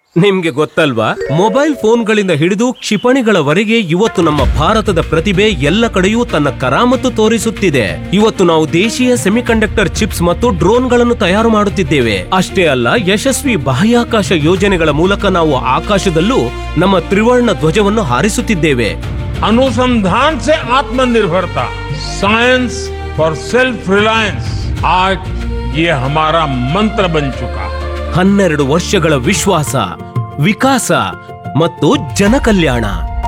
ನಿಮ್ಗೆ ಗೊತ್ತಲ್ವಾ ಮೊಬೈಲ್ ಫೋನ್ಗಳಿಂದ ಹಿಡಿದು ಕ್ಷಿಪಣಿಗಳವರೆಗೆ ಇವತ್ತು ನಮ್ಮ ಭಾರತದ ಪ್ರತಿಭೆ ಎಲ್ಲ ಕಡೆಯೂ ತನ್ನ ಕರಾಮತ್ತು ತೋರಿಸುತ್ತಿದೆ ಇವತ್ತು ನಾವು ದೇಶೀಯ ಸೆಮಿಕಂಡಕ್ಟರ್ ಚಿಪ್ಸ್ ಮತ್ತು ಡ್ರೋನ್ಗಳನ್ನು ತಯಾರು ಮಾಡುತ್ತಿದ್ದೇವೆ ಅಷ್ಟೇ ಅಲ್ಲ ಯಶಸ್ವಿ ಬಾಹ್ಯಾಕಾಶ ಯೋಜನೆಗಳ ಮೂಲಕ ನಾವು ಆಕಾಶದಲ್ಲೂ ನಮ್ಮ ತ್ರಿವರ್ಣ ಧ್ವಜವನ್ನು ಹಾರಿಸುತ್ತಿದ್ದೇವೆ अनुसंधान से आत्मनिर्भरता साइंस फॉर सेल्फ रिलायंस आज ये हमारा मंत्र बन चुका है ಹನ್ನೆರಡು ವರ್ಷಗಳ ವಿಶ್ವಾಸ ವಿಕಾಸ ಮತ್ತು ಜನಕಲ್ಯಾಣ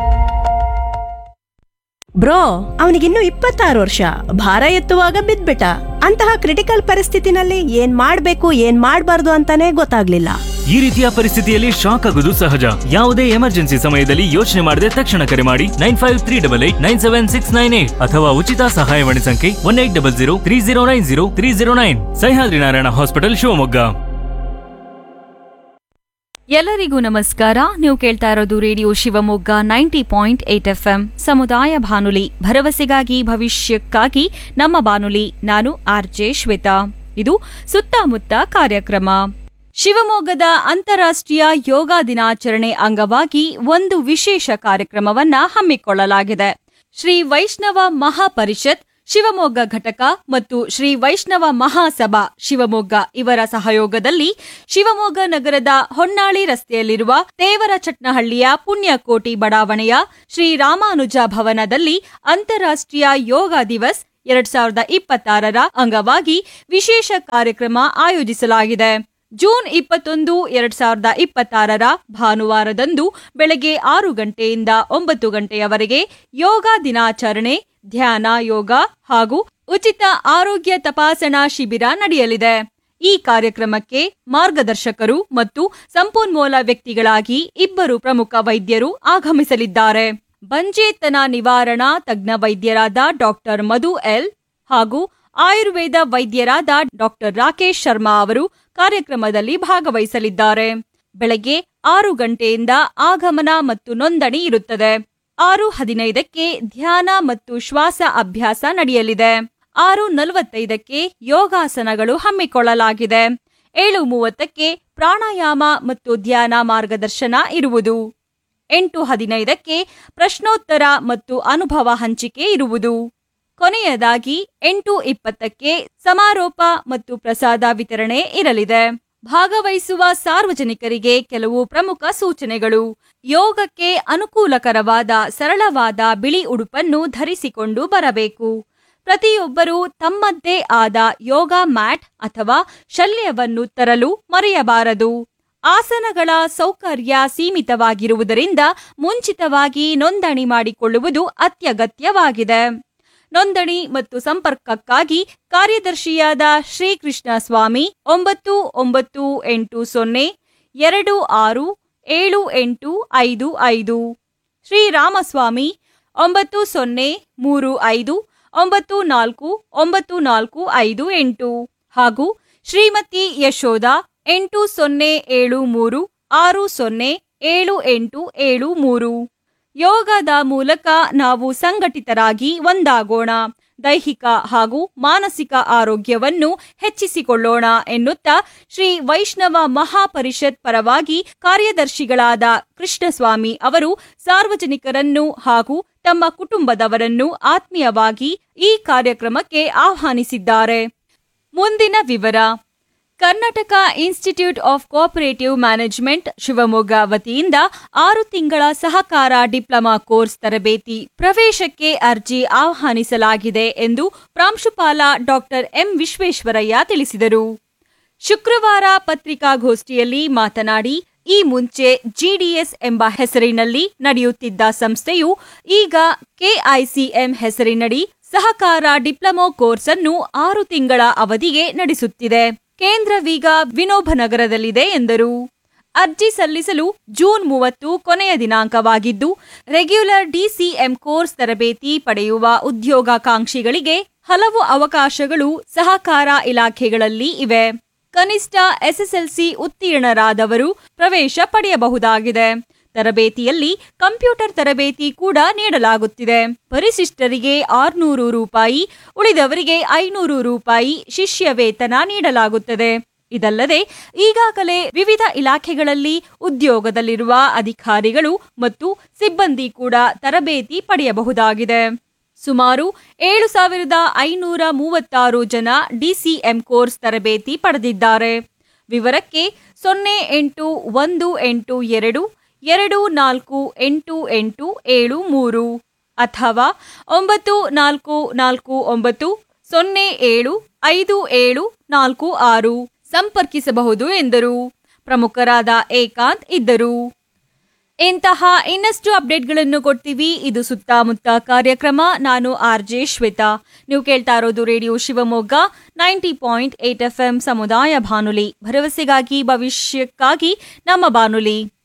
ಬ್ರೋ ಅವನಿಗಿನ್ನು ಇಪ್ಪತ್ತಾರು ವರ್ಷ ಭಾರ ಎತ್ತುವಾಗ ಬಿದ್ಬಿಟ್ಟ ಅಂತಹ ಕ್ರಿಟಿಕಲ್ ಪರಿಸ್ಥಿತಿನಲ್ಲಿ ಏನ್ ಮಾಡ್ಬೇಕು ಏನ್ ಮಾಡ್ಬಾರ್ದು ಅಂತಾನೆ ಗೊತ್ತಾಗ್ಲಿಲ್ಲ ಈ ರೀತಿಯ ಪರಿಸ್ಥಿತಿಯಲ್ಲಿ ಶಾಕ್ ಆಗುವುದು ಸಹಜ ಯಾವುದೇ ಎಮರ್ಜೆನ್ಸಿ ಸಮಯದಲ್ಲಿ ಯೋಚನೆ ಮಾಡದೆ ತಕ್ಷಣ ಕರೆ ಮಾಡಿ nine five three double eight nine seven six nine eight ಅಥವಾ ಉಚಿತ ಸಹಾಯವಾಣಿ ಸಂಖ್ಯೆ one eight double zero three zero nine zero three zero nine Sahyadri Narayana hospital Shivamogga ಎಲ್ಲರಿಗೂ ನಮಸ್ಕಾರ ನೀವು ಕೇಳ್ತಾ ಇರೋದು radio Shivamogga ninety point eight F M ಸಮುದಾಯ ಬಾನುಲಿ ಭರವಸೆಗಾಗಿ ಭವಿಷ್ಯಕ್ಕಾಗಿ ನಮ್ಮ ಬಾನುಲಿ ನಾನು ಆರ್ ಜೆ ಶ್ವೇತಾ ಇದು ಸುತ್ತಮುತ್ತ ಕಾರ್ಯಕ್ರಮ ಶಿವಮೊಗ್ಗದ ಅಂತಾರಾಷ್ಟ್ರೀಯ ಯೋಗ ದಿನಾಚರಣೆ ಅಂಗವಾಗಿ ಒಂದು ವಿಶೇಷ ಕಾರ್ಯಕ್ರಮವನ್ನ ಹಮ್ಮಿಕೊಳ್ಳಲಾಗಿದೆ ಶ್ರೀ ವೈಷ್ಣವ ಮಹಾಪರಿಷತ್ ಶಿವಮೊಗ್ಗ ಘಟಕ ಮತ್ತು ಶ್ರೀ ವೈಷ್ಣವ ಮಹಾಸಭಾ ಶಿವಮೊಗ್ಗ ಇವರ ಸಹಯೋಗದಲ್ಲಿ ಶಿವಮೊಗ್ಗ ನಗರದ ಹೊನ್ನಾಳಿ ರಸ್ತೆಯಲ್ಲಿರುವ ತೇವರಚಟ್ನಹಳ್ಳಿಯ ಪುಣ್ಯಕೋಟಿ ಬಡಾವಣೆಯ ಶ್ರೀ ರಾಮಾನುಜ ಭವನದಲ್ಲಿ ಅಂತಾರಾಷ್ಟ್ರೀಯ ಯೋಗ ದಿವಸ್ ಎರಡ್ ಸಾವಿರದ ಇಪ್ಪತ್ತಾರರ ಅಂಗವಾಗಿ ವಿಶೇಷ ಕಾರ್ಯಕ್ರಮ ಆಯೋಜಿಸಲಾಗಿದೆ ಜೂನ್ ಇಪ್ಪತ್ತೊಂದು ಎರಡ್ ಸಾವಿರದ ಇಪ್ಪತ್ತಾರರ ಭಾನುವಾರದಂದು ಬೆಳಗ್ಗೆ ಆರು ಗಂಟೆಯಿಂದ ಒಂಬತ್ತು ಗಂಟೆಯವರೆಗೆ ಯೋಗ ದಿನಾಚರಣೆ ಧ್ಯಾನ ಯೋಗ ಹಾಗೂ ಉಚಿತ ಆರೋಗ್ಯ ತಪಾಸಣಾ ಶಿಬಿರ ನಡೆಯಲಿದೆ ಈ ಕಾರ್ಯಕ್ರಮಕ್ಕೆ ಮಾರ್ಗದರ್ಶಕರು ಮತ್ತು ಸಂಪನ್ಮೂಲ ವ್ಯಕ್ತಿಗಳಾಗಿ ಇಬ್ಬರು ಪ್ರಮುಖ ವೈದ್ಯರು ಆಗಮಿಸಲಿದ್ದಾರೆ ಬಂಜೇತನ ನಿವಾರಣಾ ತಜ್ಞ ವೈದ್ಯರಾದ ಡಾಕ್ಟರ್ ಮಧು ಎಲ್ ಹಾಗೂ ಆಯುರ್ವೇದ ವೈದ್ಯರಾದ ಡಾಕ್ಟರ್ ರಾಕೇಶ್ ಶರ್ಮಾ ಅವರು ಕಾರ್ಯಕ್ರಮದಲ್ಲಿ ಭಾಗವಹಿಸಲಿದ್ದಾರೆ ಬೆಳಗ್ಗೆ ಆರು ಗಂಟೆಯಿಂದ ಆಗಮನ ಮತ್ತು ನೋಂದಣಿ ಇರುತ್ತದೆ ಆರು ಹದಿನೈದಕ್ಕೆ ಧ್ಯಾನ ಮತ್ತು ಶ್ವಾಸ ಅಭ್ಯಾಸ ನಡೆಯಲಿದೆ ಆರು ನಲವತ್ತೈದಕ್ಕೆ ಯೋಗಾಸನಗಳು ಹಮ್ಮಿಕೊಳ್ಳಲಾಗಿದೆ ಏಳು ಮೂವತ್ತಕ್ಕೆ ಪ್ರಾಣಾಯಾಮ ಮತ್ತು ಧ್ಯಾನ ಮಾರ್ಗದರ್ಶನ ಇರುವುದು ಎಂಟು ಹದಿನೈದಕ್ಕೆ ಪ್ರಶ್ನೋತ್ತರ ಮತ್ತು ಅನುಭವ ಹಂಚಿಕೆ ಇರುವುದು ಕೊನೆಯದಾಗಿ ಎಂಟು ಇಪ್ಪತ್ತಕ್ಕೆ ಸಮಾರೋಪ ಮತ್ತು ಪ್ರಸಾದ ವಿತರಣೆ ಇರಲಿದೆ ಭಾಗವಹಿಸುವ ಸಾರ್ವಜನಿಕರಿಗೆ ಕೆಲವು ಪ್ರಮುಖ ಸೂಚನೆಗಳು ಯೋಗಕ್ಕೆ ಅನುಕೂಲಕರವಾದ ಸರಳವಾದ ಬಿಳಿ ಉಡುಪನ್ನು ಧರಿಸಿಕೊಂಡು ಬರಬೇಕು ಪ್ರತಿಯೊಬ್ಬರೂ ತಮ್ಮದ್ದೇ ಆದ ಯೋಗ ಮ್ಯಾಟ್ ಅಥವಾ ಶಲ್ಯವನ್ನು ತರಲು ಮರೆಯಬಾರದು ಆಸನಗಳ ಸೌಕರ್ಯ ಸೀಮಿತವಾಗಿರುವುದರಿಂದ ಮುಂಚಿತವಾಗಿ ನೋಂದಣಿ ಮಾಡಿಕೊಳ್ಳುವುದು ಅತ್ಯಗತ್ಯವಾಗಿದೆ ನೋಂದಣಿ ಮತ್ತು ಸಂಪರ್ಕಕ್ಕಾಗಿ ಕಾರ್ಯದರ್ಶಿಯಾದ ಶ್ರೀಕೃಷ್ಣ ಸ್ವಾಮಿ ಒಂಬತ್ತು ಒಂಬತ್ತು ಎಂಟು ಸೊನ್ನೆ ಎರಡು ಆರು ಏಳು ಎಂಟು ಐದು ಐದು ಶ್ರೀರಾಮಸ್ವಾಮಿ ಒಂಬತ್ತು ಸೊನ್ನೆ ಮೂರು ಐದು ಒಂಬತ್ತು ನಾಲ್ಕು ಒಂಬತ್ತು ನಾಲ್ಕು ಐದು ಎಂಟು ಹಾಗೂ ಶ್ರೀಮತಿ ಯಶೋಧ ಎಂಟು ಸೊನ್ನೆ ಏಳು ಮೂರು ಆರು ಸೊನ್ನೆ ಏಳು ಎಂಟು ಏಳು ಮೂರು ಯೋಗದ ಮೂಲಕ ನಾವು ಸಂಘಟಿತರಾಗಿ ಒಂದಾಗೋಣ ದೈಹಿಕ ಹಾಗೂ ಮಾನಸಿಕ ಆರೋಗ್ಯವನ್ನು ಹೆಚ್ಚಿಸಿಕೊಳ್ಳೋಣ ಎನ್ನುತ್ತಾ ಶ್ರೀ ವೈಷ್ಣವ ಮಹಾಪರಿಷತ್ ಪರವಾಗಿ ಕಾರ್ಯದರ್ಶಿಗಳಾದ ಕೃಷ್ಣಸ್ವಾಮಿ ಅವರು ಸಾರ್ವಜನಿಕರನ್ನು ಹಾಗೂ ತಮ್ಮ ಕುಟುಂಬದವರನ್ನು ಆತ್ಮೀಯವಾಗಿ ಈ ಕಾರ್ಯಕ್ರಮಕ್ಕೆ ಆಹ್ವಾನಿಸಿದ್ದಾರೆ ಮುಂದಿನ ವಿವರ Karnataka institute of cooperative management Shivamogga ವತಿಯಿಂದ ಆರು ತಿಂಗಳ ಸಹಕಾರ ಡಿಪ್ಲೊಮಾ ಕೋರ್ಸ್ ತರಬೇತಿ ಪ್ರವೇಶಕ್ಕೆ ಅರ್ಜಿ ಆಹ್ವಾನಿಸಲಾಗಿದೆ ಎಂದು ಪ್ರಾಂಶುಪಾಲ ಡಾಕ್ಟರ್ ಎಂ ವಿಶ್ವೇಶ್ವರಯ್ಯ ತಿಳಿಸಿದರು ಶುಕ್ರವಾರ ಪತ್ರಿಕಾಗೋಷ್ಠಿಯಲ್ಲಿ ಮಾತನಾಡಿ ಈ ಮುಂಚೆ ಜಿಡಿಎಸ್ ಎಂಬ ಹೆಸರಿನಲ್ಲಿ ನಡೆಯುತ್ತಿದ್ದ ಸಂಸ್ಥೆಯು ಈಗ ಕೆಐಸಿಎಂ ಹೆಸರಿನಡಿ ಸಹಕಾರ ಡಿಪ್ಲೊಮೊ ಕೋರ್ಸ್ ಅನ್ನು ಆರು ತಿಂಗಳ ಅವಧಿಗೆ ನಡೆಸುತ್ತಿದೆ ಕೇಂದ್ರವೀಗ ವಿನೋಬನಗರದಲ್ಲಿದೆ ಎಂದರು ಅರ್ಜಿ ಸಲ್ಲಿಸಲು ಜೂನ್ ಮೂವತ್ತು ಕೊನೆಯ ದಿನಾಂಕವಾಗಿದ್ದು ರೆಗ್ಯುಲರ್ ಡಿಸಿಎಂ ಕೋರ್ಸ್ ತರಬೇತಿ ಪಡೆಯುವ ಉದ್ಯೋಗಾಕಾಂಕ್ಷಿಗಳಿಗೆ ಹಲವು ಅವಕಾಶಗಳು ಸಹಕಾರ ಇಲಾಖೆಗಳಲ್ಲಿ ಇವೆ ಕನಿಷ್ಠ ಎಸ್ಎಸ್ಎಲ್ಸಿ ಉತ್ತೀರ್ಣರಾದವರು ಪ್ರವೇಶ ಪಡೆಯಬಹುದಾಗಿದೆ ತರಬೇತಿಯಲ್ಲಿ ಕಂಪ್ಯೂಟರ್ ತರಬೇತಿ ಕೂಡ ನೀಡಲಾಗುತ್ತಿದೆ ಪರಿಶಿಷ್ಟರಿಗೆ ಆರ್ನೂರು ರೂಪಾಯಿ ಉಳಿದವರಿಗೆ ಐನೂರು ರೂಪಾಯಿ ಶಿಷ್ಯ ವೇತನ ನೀಡಲಾಗುತ್ತದೆ ಇದಲ್ಲದೆ ಈಗಾಗಲೇ ವಿವಿಧ ಇಲಾಖೆಗಳಲ್ಲಿ ಉದ್ಯೋಗದಲ್ಲಿರುವ ಅಧಿಕಾರಿಗಳು ಮತ್ತು ಸಿಬ್ಬಂದಿ ಕೂಡ ತರಬೇತಿ ಪಡೆಯಬಹುದಾಗಿದೆ ಸುಮಾರು ಏಳು ಸಾವಿರದ ಐನೂರ ಮೂವತ್ತಾರು ಜನ ಡಿಸಿಎಂ ಕೋರ್ಸ್ ತರಬೇತಿ ಪಡೆದಿದ್ದಾರೆ ವಿವರಕ್ಕೆ ಸೊನ್ನೆ ಎಂಟು ಒಂದು ಎಂಟು ಎರಡು ಎರಡು ನಾಲ್ಕು ಎಂಟು ಎಂಟು ಏಳು ಮೂರು ಅಥವಾ ಒಂಬತ್ತು ನಾಲ್ಕು ನಾಲ್ಕು ಒಂಬತ್ತು ಸೊನ್ನೆ ಏಳು ಐದು ಏಳು ನಾಲ್ಕು ಆರು ಸಂಪರ್ಕಿಸಬಹುದು ಎಂದರು ಪ್ರಮುಖರಾದ ಏಕಾಂತ್ ಇದ್ದರು ಇಂತಹ ಇನ್ನಷ್ಟು ಅಪ್ಡೇಟ್ಗಳನ್ನು ಕೊಡ್ತೀವಿ ಇದು ಸುತ್ತಮುತ್ತ ಕಾರ್ಯಕ್ರಮ ನಾನು ಆರ್ ಜೆ ಶ್ವೇತಾ ನೀವು ಕೇಳ್ತಾ ಇರೋದು radio Shivamogga ninety point eight F M ಸಮುದಾಯ ಬಾನುಲಿ ಭರವಸೆಗಾಗಿ ಭವಿಷ್ಯಕ್ಕಾಗಿ ನಮ್ಮ ಬಾನುಲಿ